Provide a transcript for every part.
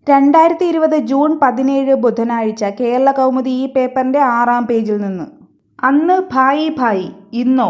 രണ്ടായിരത്തി ഇരുപത് ജൂൺ പതിനേഴ് ബുധനാഴ്ച കേരള കൗമുദി ഈ പേപ്പറിന്റെ ആറാം പേജിൽ നിന്ന് അന്ന് ഭായി ഭായി ഇന്നോ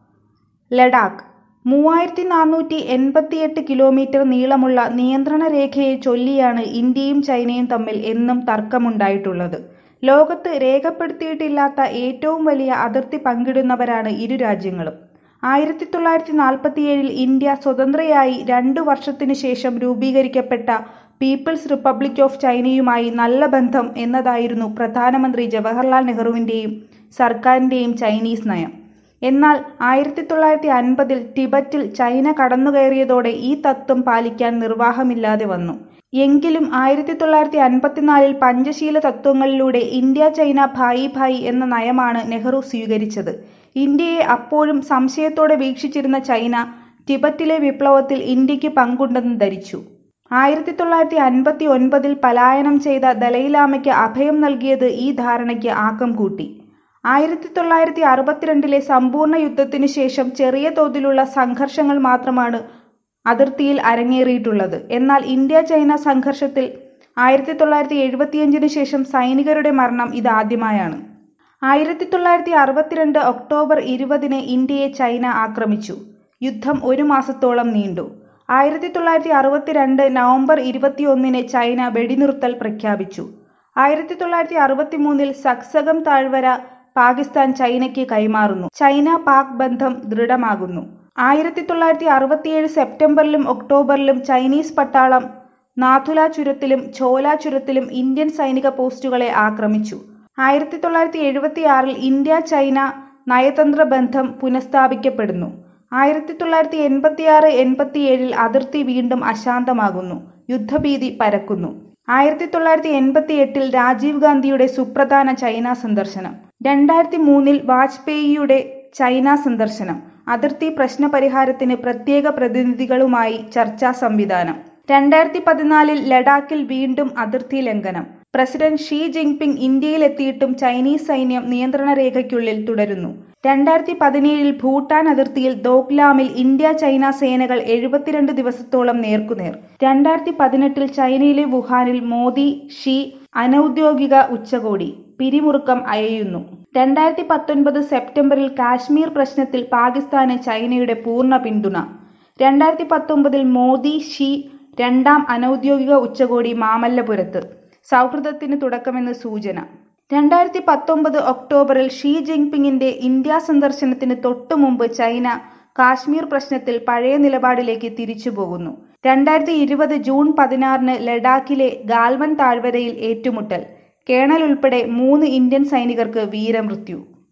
ലഡാക്ക് മൂവായിരത്തി നാനൂറ്റി എൺപത്തിയെട്ട് കിലോമീറ്റർ നീളമുള്ള നിയന്ത്രണ രേഖയെ ചൊല്ലിയാണ് ഇന്ത്യയും ചൈനയും തമ്മിൽ എന്നും തർക്കമുണ്ടായിട്ടുള്ളത് ലോകത്ത് രേഖപ്പെടുത്തിയിട്ടില്ലാത്ത ഏറ്റവും വലിയ അതിർത്തി പങ്കിടുന്നവരാണ് ഇരു രാജ്യങ്ങളും ആയിരത്തി തൊള്ളായിരത്തി നാൽപ്പത്തിയേഴിൽ ഇന്ത്യ സ്വതന്ത്രയായി രണ്ടു വർഷത്തിനു ശേഷം രൂപീകരിക്കപ്പെട്ട പീപ്പിൾസ് റിപ്പബ്ലിക് ഓഫ് ചൈനയുമായി നല്ല ബന്ധം എന്നതായിരുന്നു പ്രധാനമന്ത്രി ജവഹർലാൽ നെഹ്റുവിൻ്റെയും സർക്കാരിൻ്റെയും ചൈനീസ് നയം എന്നാൽ ആയിരത്തി തൊള്ളായിരത്തി അൻപതിൽ ടിബറ്റിൽ ചൈന കടന്നുകയറിയതോടെ ഈ തത്വം പാലിക്കാൻ നിർവാഹമില്ലാതെ വന്നു എങ്കിലും ആയിരത്തി തൊള്ളായിരത്തി അൻപത്തിനാലിൽ പഞ്ചശീല തത്വങ്ങളിലൂടെ ഇന്ത്യ ചൈന ഭായി ഭായി എന്ന നയമാണ് നെഹ്റു സ്വീകരിച്ചത് ഇന്ത്യയെ അപ്പോഴും സംശയത്തോടെ വീക്ഷിച്ചിരുന്ന ചൈന ടിബറ്റിലെ വിപ്ലവത്തിൽ ഇന്ത്യക്ക് പങ്കുണ്ടെന്ന് ധരിച്ചു ആയിരത്തി തൊള്ളായിരത്തി അൻപത്തി ഒൻപതിൽ പലായനം ചെയ്ത ദലൈലാമയ്ക്ക് അഭയം നൽകിയത് ഈ ധാരണയ്ക്ക് ആക്കം കൂട്ടി ആയിരത്തി തൊള്ളായിരത്തി അറുപത്തിരണ്ടിലെ സമ്പൂർണ്ണ യുദ്ധത്തിനു ശേഷം ചെറിയ തോതിലുള്ള സംഘർഷങ്ങൾ മാത്രമാണ് അതിർത്തിയിൽ അരങ്ങേറിയിട്ടുള്ളത് എന്നാൽ ഇന്ത്യ ചൈന സംഘർഷത്തിൽ ആയിരത്തി തൊള്ളായിരത്തി എഴുപത്തിയഞ്ചിനു ശേഷം സൈനികരുടെ മരണം ഇതാദ്യമായാണ് ആയിരത്തി തൊള്ളായിരത്തി അറുപത്തിരണ്ട് ഒക്ടോബർ ഇരുപതിന് ഇന്ത്യയെ ചൈന ആക്രമിച്ചു യുദ്ധം ഒരു മാസത്തോളം നീണ്ടു ആയിരത്തി തൊള്ളായിരത്തി അറുപത്തിരണ്ട് നവംബർ ഇരുപത്തിയൊന്നിന് ചൈന വെടിനിർത്തൽ പ്രഖ്യാപിച്ചു ആയിരത്തി തൊള്ളായിരത്തി അറുപത്തി മൂന്നിൽ സക്സകം താഴ്വര പാകിസ്ഥാൻ ചൈനയ്ക്ക് കൈമാറുന്നു ചൈന പാക് ബന്ധം ദൃഢമാകുന്നു ആയിരത്തി തൊള്ളായിരത്തി അറുപത്തിയേഴ് സെപ്റ്റംബറിലും ഒക്ടോബറിലും ചൈനീസ് പട്ടാളം നാഥുല ചുരത്തിലും ചോല ചുരത്തിലും ഇന്ത്യൻ സൈനിക പോസ്റ്റുകളെ ആക്രമിച്ചു ആയിരത്തി തൊള്ളായിരത്തി എഴുപത്തിയാറിൽ ഇന്ത്യ ചൈന നയതന്ത്ര ബന്ധം പുനഃസ്ഥാപിക്കപ്പെടുന്നു ആയിരത്തി തൊള്ളായിരത്തി എൺപത്തിയാറ് എൺപത്തിയേഴിൽ അതിർത്തി വീണ്ടും അശാന്തമാകുന്നു യുദ്ധഭീതി പരക്കുന്നു ആയിരത്തി തൊള്ളായിരത്തി എൺപത്തി എട്ടിൽ രാജീവ് ഗാന്ധിയുടെ സുപ്രധാന ചൈന സന്ദർശനം രണ്ടായിരത്തി മൂന്നിൽ വാജ്പേയിയുടെ ചൈന സന്ദർശനം അതിർത്തി പ്രശ്നപരിഹാരത്തിന് പ്രത്യേക പ്രതിനിധികളുമായി ചർച്ചാ സംവിധാനം രണ്ടായിരത്തി പതിനാലിൽ ലഡാക്കിൽ വീണ്ടും അതിർത്തി ലംഘനം പ്രസിഡന്റ് ഷീ ജിൻപിങ് ഇന്ത്യയിലെത്തിയിട്ടും ചൈനീസ് സൈന്യം നിയന്ത്രണ രേഖയ്ക്കുള്ളിൽ തുടരുന്നു രണ്ടായിരത്തി പതിനേഴിൽ ഭൂട്ടാൻ അതിർത്തിയിൽ ദോക്ലാമിൽ ഇന്ത്യ ചൈന സേനകൾ എഴുപത്തിരണ്ട് ദിവസത്തോളം നേർക്കുനേർ രണ്ടായിരത്തി പതിനെട്ടിൽ ചൈനയിലെ വുഹാനിൽ മോദി ഷീ അനൌദ്യോഗിക ഉച്ചകോടി പിരിമുറുക്കം അയയുന്നു രണ്ടായിരത്തി പത്തൊൻപത് സെപ്റ്റംബറിൽ കാശ്മീർ പ്രശ്നത്തിൽ പാകിസ്ഥാന് ചൈനയുടെ പൂർണ്ണ പിന്തുണ രണ്ടായിരത്തി പത്തൊമ്പതിൽ മോദി ഷീ രണ്ടാം അനൌദ്യോഗിക ഉച്ചകോടി മാമല്ലപുരത്ത് സൗഹൃദത്തിന് തുടക്കമെന്ന് സൂചന രണ്ടായിരത്തി പത്തൊമ്പത് ഒക്ടോബറിൽ ഷീ ജിൻപിങ്ങിന്റെ ഇന്ത്യ സന്ദർശനത്തിന് തൊട്ടുമുമ്പ് ചൈന കാശ്മീർ പ്രശ്നത്തിൽ പഴയ നിലപാടിലേക്ക് തിരിച്ചു പോകുന്നു രണ്ടായിരത്തി ഇരുപത് ജൂൺ പതിനാറിന് ലഡാക്കിലെ ഗാൽവൻ താഴ്വരയിൽ ഏറ്റുമുട്ടൽ കേണൽ ഉൾപ്പെടെ മൂന്ന് ഇന്ത്യൻ സൈനികർക്ക് വീരമൃത്യു